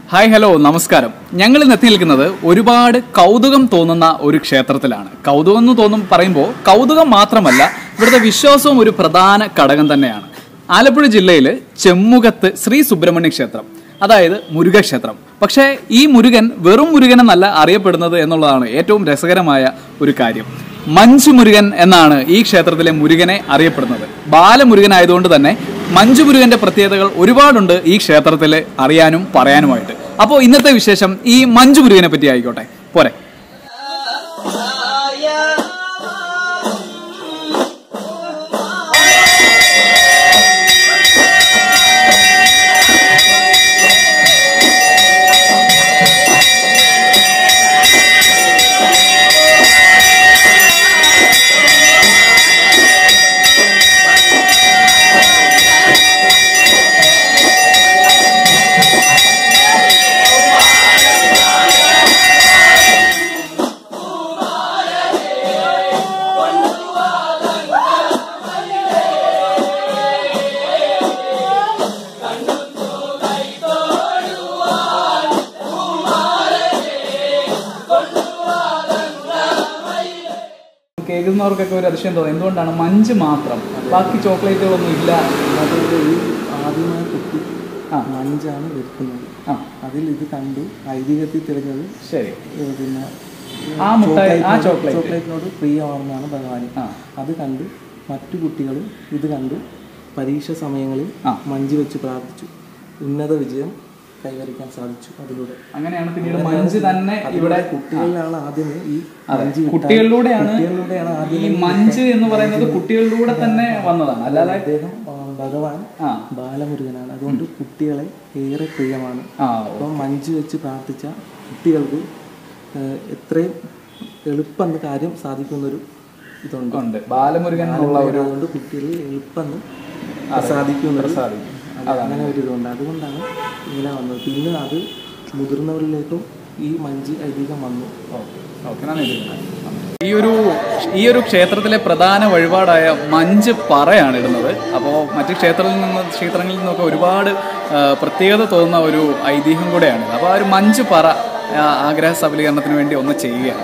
Hi hello നമസ്കാരം ഞങ്ങൾ ഇന്ന് എത്തി നിൽക്കുന്നത് ഒരുപാട് കൗതുകം തോന്നുന്ന ഒരു ക്ഷേത്രത്തിലാണ് കൗതുകം എന്ന് തോന്നും പറയുമ്പോൾ കൗതുകം മാത്രമല്ല ഇവിടുത്തെ വിശ്വാസവും ഒരു പ്രധാന ഘടകം തന്നെയാണ് ആലപ്പുഴ ജില്ലയിൽ ചെമ്മുഖത്ത് ശ്രീ സുബ്രഹ്മണ്യ ക്ഷേത്രം അതായത് മുരുകക്ഷേത്രം പക്ഷേ ഈ മുരുകൻ വെറും മുരുകൻ എന്നല്ല അറിയപ്പെടുന്നത് എന്നുള്ളതാണ് ഏറ്റവും രസകരമായ ഒരു കാര്യം മഞ്ജു മുരുകൻ എന്നാണ് ഈ ക്ഷേത്രത്തിലെ മുരുകനെ അറിയപ്പെടുന്നത് ബാലമുരുകൻ ആയതുകൊണ്ട് തന്നെ മഞ്ജു മുരുകന്റെ പ്രത്യേകതകൾ ഒരുപാടുണ്ട് ഈ ക്ഷേത്രത്തിൽ അറിയാനും പറയാനുമായിട്ട് അപ്പോൾ ഇന്നത്തെ വിശേഷം ഈ മഞ്ജു മുരുകനെ പറ്റി ആയിക്കോട്ടെ പോരെ കേൾക്കുന്നവർക്കൊക്കെ ഒരു അതിശയം തോന്നും എന്തുകൊണ്ടാണ് മഞ്ച് മാത്രം ബാക്കി ചോക്ലേറ്റുകളൊന്നും ഇല്ല അതുകൊണ്ട് ഈ ആദ്യമായി കുട്ടി ആ. മഞ്ചാണ് വിൽക്കുന്നത് ആ അതിൽ ഇത് കണ്ടു ഐതിഹ്യത്തിൽ തെളിഞ്ഞത് ശരി ഏ, പിന്നെ ആ മുട്ടായി ആ ചോക്ലേറ്റിനോട് ചോക്ലേറ്റ് ചോക്ലേറ്റിനോട് പ്രിയമാണെന്നാണ് ഭഗവാൻ ആ അത് കണ്ട് മറ്റു കുട്ടികളും ഇത് കണ്ട് പരീക്ഷ സമയങ്ങളിൽ ആ. മഞ്ച് വെച്ച് പ്രാർത്ഥിച്ചു ഉന്നത വിജയം കൈവരിക്കാൻ സാധിച്ചു അതിലൂടെ അങ്ങനെയാണ് പിന്നീട് മഞ്ച് തന്നെ ഇവിടെ കുട്ടികളിലാണ് ആദ്യമേ ഈ അതെ, മഞ്ച് കിട്ടാൻ- കുട്ടികളിലൂടെയാണ് കുട്ടികളിലൂടെയാണ് ഈ ആദ്യമേ മഞ്ച് എന്ന് പറയുന്നത് കുട്ടികളിലൂടെ തന്നെ വന്നതാണ് അല്ലാതെ അദ്ദേഹം ആ, ഭഗവാൻ ആ ബാലമുരുകനാണ് അതുകൊണ്ട് കുട്ടികളെ ഏറെ പ്രിയമാണ് ആ അപ്പം മഞ്ച് വെച്ച് പ്രാർത്ഥിച്ച കുട്ടികൾക്ക് ഏഹ്, എത്രയും എളുപ്പം കാര്യം സാധിക്കുന്നൊരു ഇതുണ്ട് ഉണ്ട് ബാലമുരുകൻ എന്നുള്ള ഒരു അതുകൊണ്ട് കുട്ടികൾ എളുപ്പം സാധിക്കുന്നൊരു സാധിക്കും അത് അങ്ങനെ ഒരു ഇതുണ്ട് അതുകൊണ്ടാണ് ഇങ്ങനെ വന്നത് പിന്നെ അത് മുതിർന്നവരിലേക്കും ഈ മഞ്ച് ഐതിഹ്യം വന്നു ഓക്കെ നന്ദി ഈ ഒരു ഈ ഒരു ക്ഷേത്രത്തിലെ പ്രധാന വഴിപാടായ മഞ്ച് പറയാണ് ഇടുന്നത് അപ്പോൾ മറ്റ് ക്ഷേത്രങ്ങളിൽ നിന്ന് ക്ഷേത്രങ്ങളിൽ നിന്നൊക്കെ ഒരുപാട് ആ, പ്രത്യേകത തോന്നുന്ന ഒരു ഐതിഹ്യം കൂടെയാണ് അപ്പോൾ ആ ഒരു മഞ്ച് പറ ആ, ആഗ്രഹ സഫലീകരണത്തിന് വേണ്ടി ഒന്ന് ചെയ്യുകയാണ്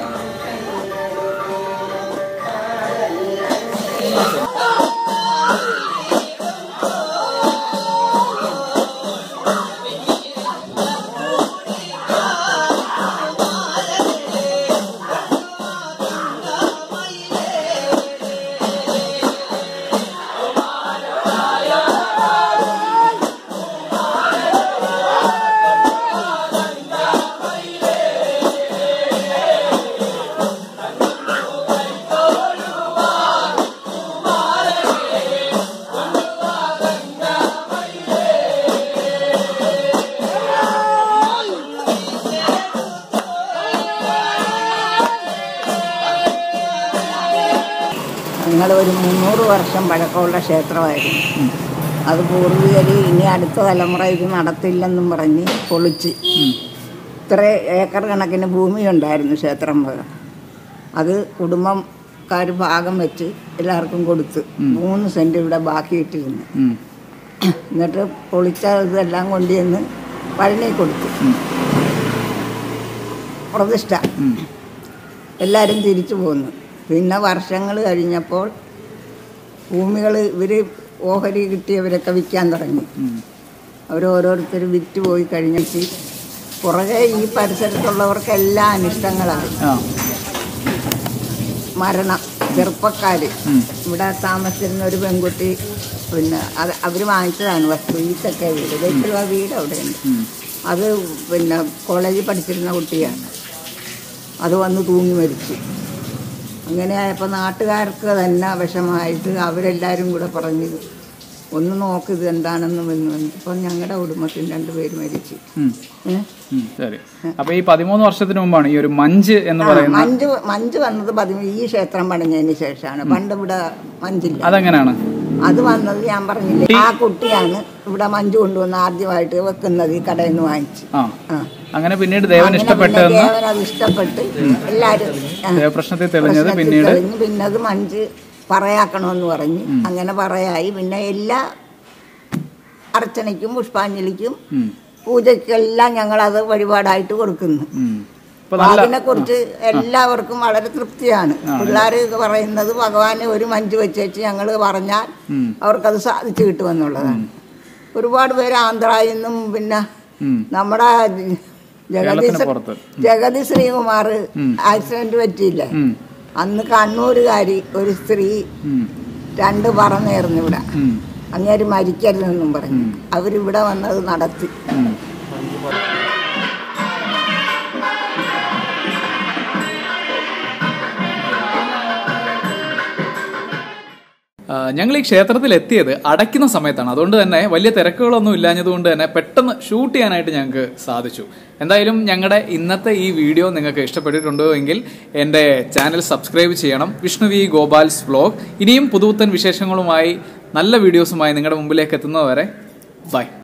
ഞങ്ങൾ ഒരു മുന്നൂറ് വർഷം പഴക്കമുള്ള ക്ഷേത്രമായിരുന്നു അത് പൂർവികർ ഇനി അടുത്ത തലമുറ ഇത് നടത്തില്ലെന്നും പറഞ്ഞ് പൊളിച്ച് ഇത്ര ഏക്കർ കണക്കിന് ഭൂമി ഉണ്ടായിരുന്നു ക്ഷേത്രം വക അത് കുടുംബക്കാർ ഭാഗം വെച്ച് എല്ലാവർക്കും കൊടുത്ത് മൂന്ന് സെൻറ്റ് ഇവിടെ ബാക്കിയിട്ടിരുന്നു ഉം. എന്നിട്ട് പൊളിച്ച ഇതെല്ലാം കൊണ്ടുവന്ന് പഴനി കൊടുത്തു പ്രതിഷ്ഠ ഉം. എല്ലാവരും തിരിച്ചു പോന്നു പിന്നെ വർഷങ്ങൾ കഴിഞ്ഞപ്പോൾ ഭൂമികൾ ഇവർ ഓഹരി കിട്ടിയവരൊക്കെ വിൽക്കാൻ തുടങ്ങി ഉം. അവർ ഓരോരുത്തർ വിറ്റ് പോയി കഴിഞ്ഞിട്ട് പുറകെ ഈ പരിസരത്തുള്ളവർക്കെല്ലാം അനിഷ്ടങ്ങളായി ആ മരണം ചെറുപ്പക്കാർ ഉം. ഇവിടെ താമസിച്ചിരുന്ന ഒരു പെൺകുട്ടി പിന്നെ അത് അവർ വാങ്ങിച്ചതാണ് വസ്തു ഈ തെക്കേ വീട് വെച്ചുള്ള വീട് അവിടെയുണ്ട് ഉം. അത് പിന്നെ കോളേജിൽ പഠിച്ചിരുന്ന കുട്ടിയാണ് അത് വന്ന് തൂങ്ങി മരിച്ചു അങ്ങനെ ആയപ്പോൾ നാട്ടുകാർക്ക് തന്നെ വിഷമായിട്ട് അവരെല്ലാവരും കൂടെ പറഞ്ഞു ഒന്ന് നോക്ക് ഇത് എന്താണെന്ന് വന്നു ഇപ്പം ഞങ്ങളുടെ കുടുംബത്തിൽ രണ്ടുപേര് മരിച്ചു ഉം. ഏ? ഉം. ശരി അപ്പൊ ഈ പതിമൂന്ന് വർഷത്തിന് മുമ്പാണ് ഈ ഒരു മഞ്ച് എന്ന് ആ, പറയുന്ന മഞ്ച് മഞ്ച് വന്നത് പതി ഈ ക്ഷേത്രം പണിഞ്ഞതിന് ശേഷമാണ് പണ്ട് ഇവിടെ മഞ്ചില്ല അതെങ്ങനെയാണ് അത് വന്നത് ഞാൻ പറഞ്ഞില്ലേ ആ കുട്ടിയാണ് ഇവിടെ മഞ്ച് കൊണ്ടുവന്ന് ആദ്യമായിട്ട് വെക്കുന്നത് ഈ കടയിൽ നിന്ന് വാങ്ങിച്ച് ആ ആ അങ്ങനെ പിന്നീട് ദേവൻ അങ്ങനെ ഇഷ്ടപ്പെട്ടതെന്ന് പിന്നെ ദേവൻ അത് ഇഷ്ടപ്പെട്ട് എല്ലാരും ആ, ദേവപ്രശ്നത്തിൽ തെളിഞ്ഞത് പ്രശ്നത്തിൽ പിന്നീട് തെളിഞ്ഞ് പിന്നെ അത് മഞ്ച് പറയാക്കണമെന്ന് പറഞ്ഞ് അങ്ങനെ പറയായി പിന്നെ എല്ലാ അർച്ചനയ്ക്കും പുഷ്പാഞ്ജലിക്കും ഉം. പൂജയ്ക്കെല്ലാം ഞങ്ങൾ അത് വഴിപാടായിട്ട് കൊടുക്കുന്നു ഉം. ഇപ്പൊ നല്ല അതിനെ കുറിച്ച് എല്ലാവർക്കും വളരെ തൃപ്തിയാണ് പിള്ളേർ പറയുന്നത് ഭഗവാന് ഒരു മഞ്ച് വെച്ചേച്ച് ഞങ്ങൾ പറഞ്ഞാൽ ഉം. അവർക്കത് സാധിച്ചു കിട്ടുമെന്നുള്ളതാണ് ഒരുപാട് പേര് ആന്ധ്രയിൽ നിന്നും പിന്നെ ഉം. നമ്മുടെ ജഗതി കേരളത്തിന് പുറത്ത്. ജഗതി ശ്രീകുമാർ ആക്സിഡന്റ് പറ്റിയില്ലേ ഉം. അന്ന് കണ്ണൂരുകാരി ഒരു സ്ത്രീ ഉം. രണ്ട് പറന്നേർന്നു ഇവിടെ ഉം. അങ്ങേര് മരിക്കരുതെന്നും പറഞ്ഞു അവരിവിടെ വന്നത് നടത്തി ഉം. ആ, ഞങ്ങൾ ഈ ക്ഷേത്രത്തിൽ എത്തിയത് അടയ്ക്കുന്ന സമയത്താണ് അതുകൊണ്ട് തന്നെ വലിയ തിരക്കുകളൊന്നും ഇല്ലാഞ്ഞതുകൊണ്ട് തന്നെ പെട്ടെന്ന് ഷൂട്ട് ചെയ്യാനായിട്ട് ഞങ്ങൾക്ക് സാധിച്ചു എന്തായാലും ഞങ്ങളുടെ ഇന്നത്തെ ഈ വീഡിയോ നിങ്ങൾക്ക് ഇഷ്ടപ്പെട്ടിട്ടുണ്ടോ എങ്കിൽ എൻ്റെ ചാനൽ സബ്സ്ക്രൈബ് ചെയ്യണം വിഷ്ണു വി ഗോപാൽസ് വ്ലോഗ് ഇനിയും പുതുപുത്തൻ വിശേഷങ്ങളുമായി നല്ല വീഡിയോസുമായി നിങ്ങളുടെ മുമ്പിലേക്ക് എത്തുന്നതുവരെ ബൈ